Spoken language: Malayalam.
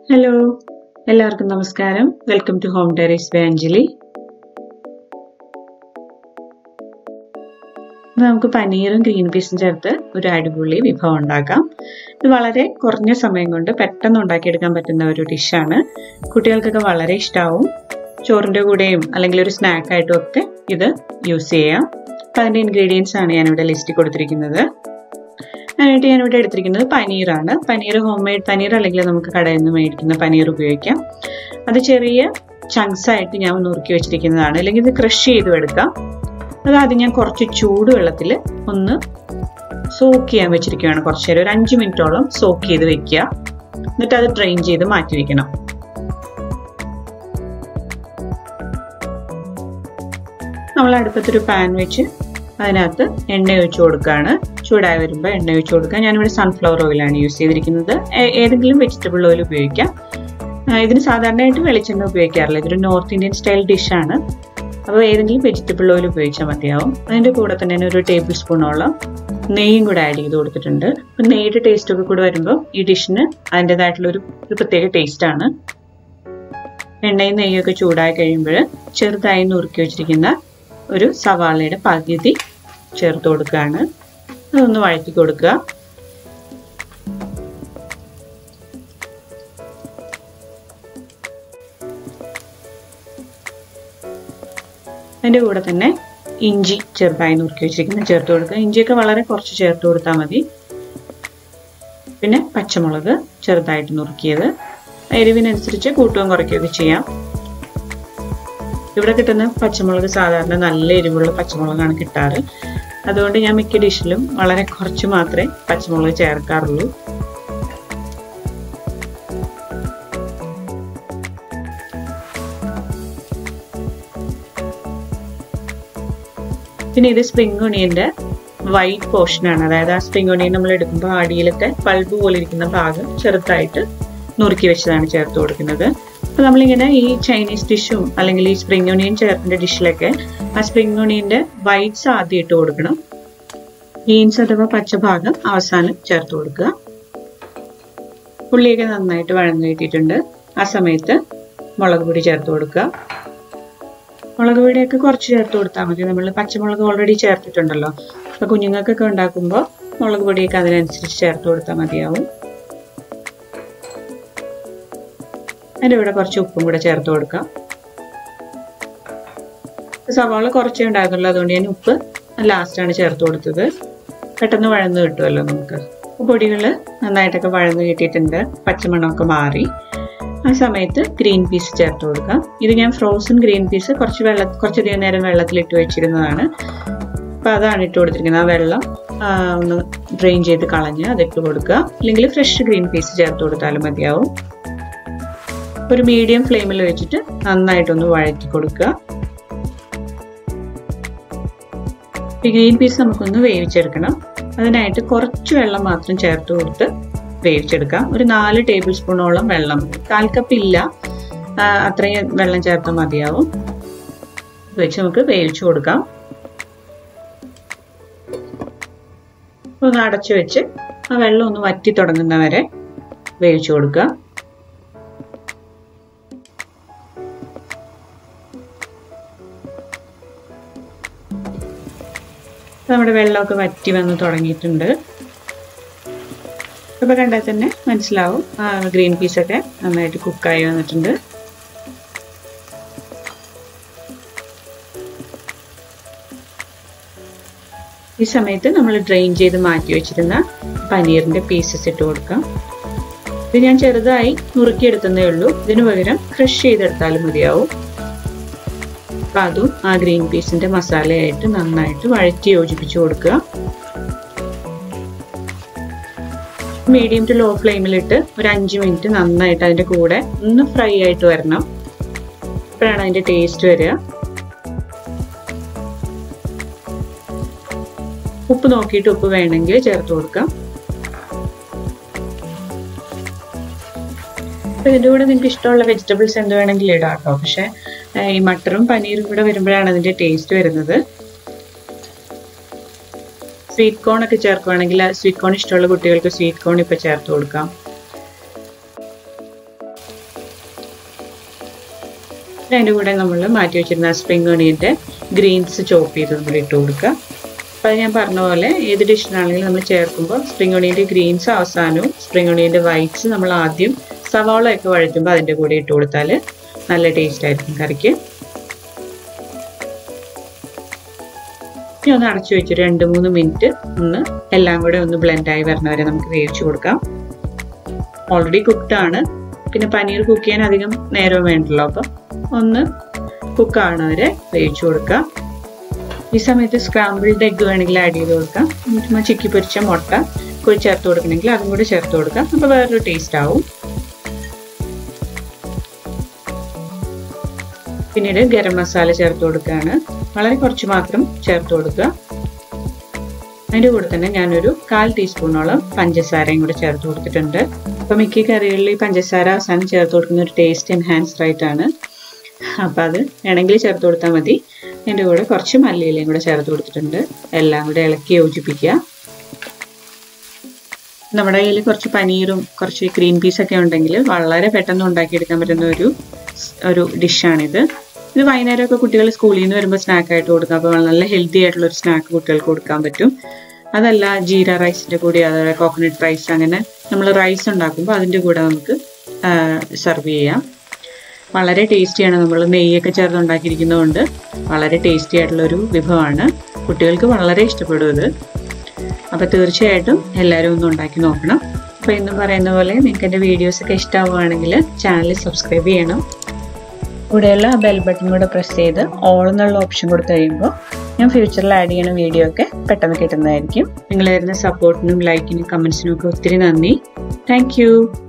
ഹലോ എല്ലാവർക്കും നമസ്കാരം welcome to home diaries by Anjali ഇന്ന് നമുക്ക് പനീറും ഗ്രീൻ പീസും ചേർത്ത് ഒരു അടിപൊളി വിഭവം ഉണ്ടാക്കാം ഇത് വളരെ കുറഞ്ഞ സമയം കൊണ്ട് പെട്ടെന്ന് ഉണ്ടാക്കിയെടുക്കാൻ പറ്റുന്ന ഒരു ഡിഷാണ് കുട്ടികൾക്കൊക്കെ വളരെ ഇഷ്ടമാവും ചോറിൻ്റെ കൂടെയും അല്ലെങ്കിൽ ഒരു സ്നാക്കായിട്ടും ഒക്കെ ഇത് യൂസ് ചെയ്യാം അപ്പം അതിൻ്റെ ഇൻഗ്രീഡിയൻസ് ആണ് ഞാനിവിടെ ലിസ്റ്റിൽ കൊടുത്തിരിക്കുന്നത് അതിനായിട്ട് ഞാനിവിടെ എടുത്തിരിക്കുന്നത് പനീറാണ് പനീർ ഹോം മെയ്ഡ് പനീർ അല്ലെങ്കിൽ നമുക്ക് കടയിൽ നിന്ന് മേടിക്കുന്ന പനീർ ഉപയോഗിക്കാം അത് ചെറിയ ചങ്ക്സ് ആയിട്ട് ഞാൻ നുറുക്കി വെച്ചിരിക്കുന്നതാണ് അല്ലെങ്കിൽ ഇത് ക്രഷ് ചെയ്തും എടുക്കാം അത് ആദ്യം ഞാൻ കുറച്ച് ചൂടുവെള്ളത്തിൽ ഒന്ന് സോക്ക് ചെയ്യാൻ വെച്ചിരിക്കുകയാണ് കുറച്ച് നേരം ഒരു അഞ്ച് മിനിറ്റോളം സോക്ക് ചെയ്ത് വെക്കുക എന്നിട്ട് അത് ഡ്രെയിൻ ചെയ്ത് മാറ്റി വെക്കണം നമ്മൾ അടുപ്പത്തൊരു പാൻ വെച്ച് അതിനകത്ത് എണ്ണ ഒഴിച്ചു കൊടുക്കുകയാണ് ചൂടായി വരുമ്പോൾ എണ്ണ ഒഴിച്ചു കൊടുക്കുക ഞാനിവിടെ സൺഫ്ലവർ ഓയിലാണ് യൂസ് ചെയ്തിരിക്കുന്നത് ഏതെങ്കിലും വെജിറ്റബിൾ ഓയിൽ ഉപയോഗിക്കാം ഇതിന് സാധാരണയായിട്ട് വെളിച്ചെണ്ണ ഉപയോഗിക്കാറില്ല ഇതൊരു നോർത്ത് ഇന്ത്യൻ സ്റ്റൈൽ ഡിഷാണ് അപ്പോൾ ഏതെങ്കിലും വെജിറ്റബിൾ ഓയിൽ ഉപയോഗിച്ചാൽ മതിയാവും അതിൻ്റെ കൂടെ തന്നെ ഒരു ടേബിൾ സ്പൂണോളം നെയ്യും കൂടെ ആഡ് ചെയ്ത് കൊടുത്തിട്ടുണ്ട് അപ്പം നെയ്യുടെ ടേസ്റ്റ് ഒക്കെ കൂടെ വരുമ്പോൾ ഈ ഡിഷിന് അതിൻ്റെതായിട്ടുള്ള ഒരു ഒരു പ്രത്യേക ടേസ്റ്റാണ് എണ്ണയും നെയ്യൊക്കെ ചൂടായി കഴിയുമ്പോൾ ചെറുതായി നുറുക്കി വെച്ചിരിക്കുന്ന ഒരു സവാളയുടെ പകുതി ചേർത്ത് കൊടുക്കുകയാണ് അതൊന്ന് വഴറ്റി കൊടുക്കുക അതിൻ്റെ കൂടെ തന്നെ ഇഞ്ചി ചെറുതായി നുറുക്കി വെച്ചിരിക്കുന്ന ചേർത്ത് കൊടുക്കുക ഇഞ്ചിയൊക്കെ വളരെ കുറച്ച് ചേർത്ത് കൊടുത്താൽ മതി പിന്നെ പച്ചമുളക് ചെറുതായിട്ട് നുറുക്കിയത് എരിവിനനുസരിച്ച് കൂട്ടുകയും കുറയ്ക്കുകയൊക്കെ ചെയ്യാം ഇവിടെ കിട്ടുന്ന പച്ചമുളക് സാധാരണ നല്ല എരിവുള്ള പച്ചമുളകാണ് കിട്ടാറ് അതുകൊണ്ട് ഞാൻ മിക്ക ഡിഷിലും വളരെ കുറച്ച് മാത്രമേ പച്ചമുളക് ചേർക്കാറുള്ളൂ പിന്നെ ഇത് സ്പ്രിംഗ് ഒണിയന്റെ വൈറ്റ് പോർഷനാണ് അതായത് ആ സ്പ്രിംഗ് ഒണിയൻ നമ്മൾ എടുക്കുമ്പോൾ അടിയിലത്തെ പൾബ് പോലെ ഇരിക്കുന്ന ഭാഗം ചെറുതായിട്ട് നുറുക്കി വെച്ചതാണ് ചേർത്ത് കൊടുക്കുന്നത് അപ്പോൾ നമ്മളിങ്ങനെ ഈ ചൈനീസ് ഡിഷും അല്ലെങ്കിൽ ഈ സ്പ്രിംഗ് ഒണിയൻ ചേർക്കുന്ന ഡിഷിലൊക്കെ ആ സ്പ്രിംഗ് ഒണിയന്റെ വൈറ്റ്സ് ആദ്യം ഇട്ട് കൊടുക്കണം ബീൻസ് അഥവാ പച്ചഭാഗം അവസാനം ചേർത്ത് കൊടുക്കുക ഉള്ളിയൊക്കെ നന്നായിട്ട് വഴന്നു കിട്ടിയിട്ടുണ്ട് ആ സമയത്ത് മുളക് പൊടി ചേർത്ത് കൊടുക്കുക മുളക് പൊടിയൊക്കെ കുറച്ച് ചേർത്ത് കൊടുത്താൽ മതി നമ്മൾ പച്ചമുളക് ഓൾറെഡി ചേർത്തിട്ടുണ്ടല്ലോ അപ്പോൾ കുഞ്ഞുങ്ങൾക്കൊക്കെ ഉണ്ടാക്കുമ്പോൾ മുളക് പൊടിയൊക്കെ അതിനനുസരിച്ച് ചേർത്ത് കൊടുത്താൽ മതിയാവും അതിൻ്റെ ഇവിടെ കുറച്ച് ഉപ്പും കൂടെ ചേർത്ത് കൊടുക്കാം സവാള കുറച്ചേ ഉണ്ടാകുള്ളൂ അതുകൊണ്ട് ഞാൻ ഉപ്പ് ലാസ്റ്റാണ് ചേർത്ത് കൊടുത്തത് പെട്ടെന്ന് വഴന്ന് കിട്ടുമല്ലോ നമുക്ക് പൊടികൾ നന്നായിട്ടൊക്കെ വഴന്ന് കിട്ടിയിട്ടുണ്ട് പച്ചമണമൊക്കെ മാറി ആ സമയത്ത് ഗ്രീൻ പീസ് ചേർത്ത് കൊടുക്കാം ഇത് ഞാൻ ഫ്രോസൺ ഗ്രീൻ പീസ് കുറച്ച് വെള്ള കുറച്ചധികം നേരം വെള്ളത്തിലിട്ട് വെച്ചിരുന്നതാണ് അപ്പം അതാണ് ഇട്ട് കൊടുത്തിരിക്കുന്നത് ആ വെള്ളം ഒന്ന് ഡ്രെയിൻ ചെയ്ത് കളഞ്ഞ് അതിട്ട് കൊടുക്കുക അല്ലെങ്കിൽ ഫ്രഷ് ഗ്രീൻ പീസ് ചേർത്ത് കൊടുത്താലും മതിയാവും ഒരു മീഡിയം ഫ്ലെയിമിൽ വെച്ചിട്ട് നന്നായിട്ടൊന്ന് വഴറ്റി കൊടുക്കുക ഗ്രീൻ പീസ് നമുക്കൊന്ന് വേവിച്ചെടുക്കണം അതിനായിട്ട് കുറച്ച് വെള്ളം മാത്രം ചേർത്ത് കൊടുത്ത് വേവിച്ചെടുക്കാം ഒരു നാല് ടേബിൾ സ്പൂണോളം വെള്ളം കാൽ കപ്പ് ഇല്ല അത്രയും വെള്ളം ചേർത്താൽ മതിയാവും വെച്ച് നമുക്ക് വേവിച്ചു കൊടുക്കാം ഒന്ന് അടച്ചു വെച്ച് ആ വെള്ളം ഒന്ന് വറ്റി തുടങ്ങുന്നവരെ വേവിച്ചു കൊടുക്കുക നമ്മുടെ വെള്ളമൊക്കെ വറ്റി വന്ന് തുടങ്ങിയിട്ടുണ്ട് ഇപ്പോൾ കണ്ടാൽ തന്നെ മനസ്സിലാവും ഗ്രീൻ പീസൊക്കെ നന്നായിട്ട് കുക്കായി വന്നിട്ടുണ്ട് ഈ സമയത്ത് നമ്മൾ ഡ്രെയിൻ ചെയ്ത് മാറ്റി വെച്ചിരുന്ന പനീറിൻ്റെ പീസസ് ഇട്ട് കൊടുക്കാം ഇത് ഞാൻ ചെറുതായി നുറുക്കിയെടുത്തതേ ഉള്ളൂ ഇതിനു പകരം ക്രഷ് ചെയ്തെടുത്താലും മതിയാവും അപ്പം അതും ആ ഗ്രീൻ പീസിൻ്റെ മസാലയായിട്ട് നന്നായിട്ട് വഴറ്റി യോജിപ്പിച്ച് കൊടുക്കുക മീഡിയം ടു ലോ ഫ്ലെയിമിലിട്ട് ഒരു അഞ്ച് മിനിറ്റ് നന്നായിട്ട് അതിൻ്റെ കൂടെ ഒന്ന് ഫ്രൈ ആയിട്ട് വരണം അപ്പോഴാണ് അതിൻ്റെ ടേസ്റ്റ് വരിക ഉപ്പ് നോക്കിയിട്ട് ഉപ്പ് വേണമെങ്കിൽ ചേർത്ത് കൊടുക്കാം അപ്പോൾ ഇതിൻ്റെ കൂടെ നിങ്ങൾക്ക് ഇഷ്ടമുള്ള വെജിറ്റബിൾസ് എന്ത് വേണമെങ്കിലും ഇടാം കേട്ടോ പക്ഷേ ഈ മട്ടറും പനീറും കൂടെ വരുമ്പോഴാണ് അതിൻ്റെ ടേസ്റ്റ് വരുന്നത് സ്വീറ്റ് കോൺ ഒക്കെ ചേർക്കുവാണെങ്കിൽ സ്വീറ്റ് കോൺ ഇഷ്ടമുള്ള കുട്ടികൾക്ക് സ്വീറ്റ് കോൺ ഇപ്പോൾ ചേർത്ത് കൊടുക്കാം അതിൻ്റെ കൂടെ നമ്മൾ മാറ്റി വെച്ചിരുന്ന സ്പ്രിംഗ് ഒണിയൻ്റെ ഗ്രീൻസ് ചോപ്പ് ചെയ്ത് നമ്മൾ ഇട്ട് കൊടുക്കുക അപ്പോൾ അത് ഞാൻ പറഞ്ഞ പോലെ ഏത് ഡിഷിനാണെങ്കിലും നമ്മൾ ചേർക്കുമ്പോൾ സ്പ്രിംഗ് ഒണിയൻ്റെ ഗ്രീൻസ് അവസാനവും സ്പ്രിംഗ് ഒണിയൻ്റെ വൈറ്റ്സ് നമ്മൾ ആദ്യം സവാളയൊക്കെ വഴറ്റുമ്പോൾ അതിൻ്റെ കൂടെ ഇട്ട് കൊടുത്താൽ നല്ല ടേസ്റ്റ് ആയിരിക്കും കറിക്ക് ഇനി ഒന്ന് അടച്ചു വെച്ച് രണ്ട് മൂന്ന് മിനിറ്റ് ഒന്ന് എല്ലാം കൂടെ ഒന്ന് ബ്ലെൻഡായി വരണ വരെ നമുക്ക് വേവിച്ചു കൊടുക്കാം ഓൾറെഡി കുക്ക്ഡ് ആണ് പിന്നെ പനീർ കുക്ക് ചെയ്യാൻ അധികം നേരവും വേണ്ടല്ലോ അപ്പം ഒന്ന് കുക്കാണ് വരെ വേവിച്ചു കൊടുക്കുക ഈ സമയത്ത് സ്ക്രാമ്പിൾഡ് എഗ്ഗ് വേണമെങ്കിൽ ആഡ് ചെയ്ത് കൊടുക്കാം ചുമ്മാ ചിക്കി പൊരിച്ച മുട്ട കുഴി ചേർത്ത് കൊടുക്കണമെങ്കിൽ അതും കൂടി ചേർത്ത് കൊടുക്കാം അപ്പോൾ വേറൊരു ടേസ്റ്റ് ആവും പിന്നീട് ഗരം മസാല ചേർത്ത് കൊടുക്കുകയാണ് വളരെ കുറച്ച് മാത്രം ചേർത്ത് കൊടുക്കുക അതിൻ്റെ കൂടെ തന്നെ ഞാനൊരു കാൽ ടീസ്പൂണോളം പഞ്ചസാരയും കൂടെ ചേർത്ത് കൊടുത്തിട്ടുണ്ട് അപ്പോൾ മിക്ക കറികളിൽ ഈ പഞ്ചസാര അവസാനം ചേർത്ത് കൊടുക്കുന്ന ഒരു ടേസ്റ്റ് എൻഹാൻസ്ഡ് ആയിട്ടാണ് അപ്പോൾ അത് വേണമെങ്കിൽ ചേർത്ത് കൊടുത്താൽ മതി അതിൻ്റെ കൂടെ കുറച്ച് മല്ലിയിലയും കൂടെ ചേർത്ത് കൊടുത്തിട്ടുണ്ട് എല്ലാം കൂടെ ഇളക്കി യോജിപ്പിക്കുക നമ്മുടെ കയ്യിൽ കുറച്ച് പനീറും കുറച്ച് ഗ്രീൻ പീസൊക്കെ ഉണ്ടെങ്കിൽ വളരെ പെട്ടെന്ന് ഉണ്ടാക്കിയെടുക്കാൻ പറ്റുന്ന ഒരു ഒരു ഡിഷാണിത് ഇത് വൈകുന്നേരമൊക്കെ കുട്ടികൾ സ്കൂളിൽ നിന്ന് വരുമ്പോൾ സ്നാക്കായിട്ട് കൊടുക്കാം അപ്പോൾ നല്ല ഹെൽത്തി ആയിട്ടുള്ള ഒരു സ്നാക്ക് കുട്ടികൾക്ക് കൊടുക്കാൻ പറ്റും അതല്ല ജീര റൈസിൻ്റെ കൂടെ അതായത് കോക്കനട്ട് റൈസ് അങ്ങനെ നമ്മൾ റൈസ് ഉണ്ടാക്കുമ്പോൾ അതിൻ്റെ കൂടെ നമുക്ക് സെർവ് ചെയ്യാം വളരെ ടേസ്റ്റിയാണ് നമ്മൾ നെയ്യൊക്കെ ചേർത്ത് ഉണ്ടാക്കിയിരിക്കുന്നതുകൊണ്ട് വളരെ ടേസ്റ്റി ആയിട്ടുള്ളൊരു വിഭവമാണ് കുട്ടികൾക്ക് വളരെ ഇഷ്ടപ്പെടും ഇത് അപ്പോൾ തീർച്ചയായിട്ടും എല്ലാവരും ഒന്ന് ഉണ്ടാക്കി നോക്കണം അപ്പോൾ ഇന്നും പറയുന്ന പോലെ നിങ്ങൾക്ക് എൻ്റെ വീഡിയോസൊക്കെ ഇഷ്ടമാവുകയാണെങ്കിൽ ചാനൽ സബ്സ്ക്രൈബ് ചെയ്യണം കൂടെയുള്ള ബെൽ ബട്ടൺ കൂടെ പ്രസ് ചെയ്ത് ഓൾ എന്നുള്ള ഓപ്ഷൻ കൊടുത്തു കഴിയുമ്പോൾ ഞാൻ ഫ്യൂച്ചറിൽ ആഡ് ചെയ്യുന്ന വീഡിയോ ഒക്കെ പെട്ടെന്ന് കിട്ടുന്നതായിരിക്കും നിങ്ങൾ തരുന്ന സപ്പോർട്ടിനും ലൈക്കിനും കമൻസിനും ഒക്കെ ഒത്തിരി നന്ദി താങ്ക്